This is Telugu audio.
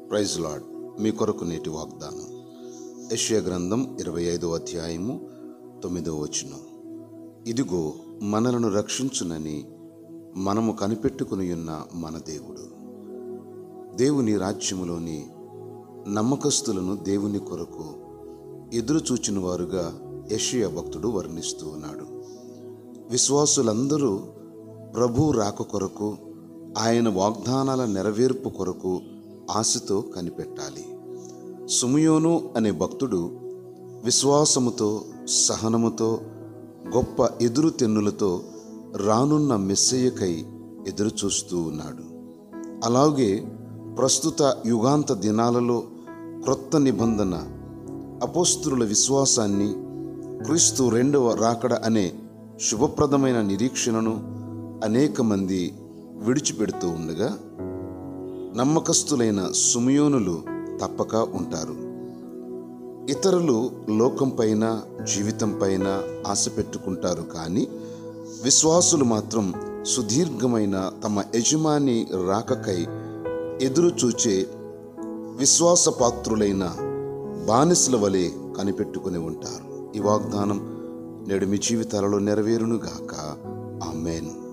ప్రైజ్ లాడ్ మీ కొరకు నేటి వాగ్దానం యెషయా గ్రంథం ఇరవై ఐదో అధ్యాయము తొమ్మిదో వచనం ఇదిగో మనలను రక్షించునని మనము కనిపెట్టుకుని ఉన్న మన దేవుడు దేవుని రాజ్యములోని నమ్మకస్తులను దేవుని కొరకు ఎదురు చూచిన వారుగా యెషయా భక్తుడు వర్ణిస్తూ ఉన్నాడు విశ్వాసులందరూ ప్రభు రాక కొరకు ఆయన వాగ్దానాల నెరవేర్పు కొరకు ఆశతో కనిపెట్టాలి సుమయోను అనే భక్తుడు విశ్వాసముతో సహనముతో గొప్ప ఎదురు తెన్నులతో రానున్న మెస్సయ్యకై ఎదురు చూస్తూ ఉన్నాడు అలాగే ప్రస్తుత యుగాంత దినాలలో క్రొత్త నిబంధన అపోస్తుల విశ్వాసాన్ని క్రీస్తు రెండవ రాకడ అనే శుభప్రదమైన నిరీక్షణను అనేక మంది విడిచిపెడుతూ ఉండగా నమ్మకస్తులైన సుమయోనులు తప్పక ఉంటారు ఇతరులు లోకంపైన జీవితంపైన ఆశ పెట్టుకుంటారు కానీ విశ్వాసులు మాత్రం సుదీర్ఘమైన తమ యజమాని రాకకై ఎదురు చూచే విశ్వాసపాత్రులైన బానిసల వలె కనిపెట్టుకుని ఉంటారు ఈ వాగ్దానం నేడు మీ జీవితాలలో నెరవేరునుగాక ఆమెన్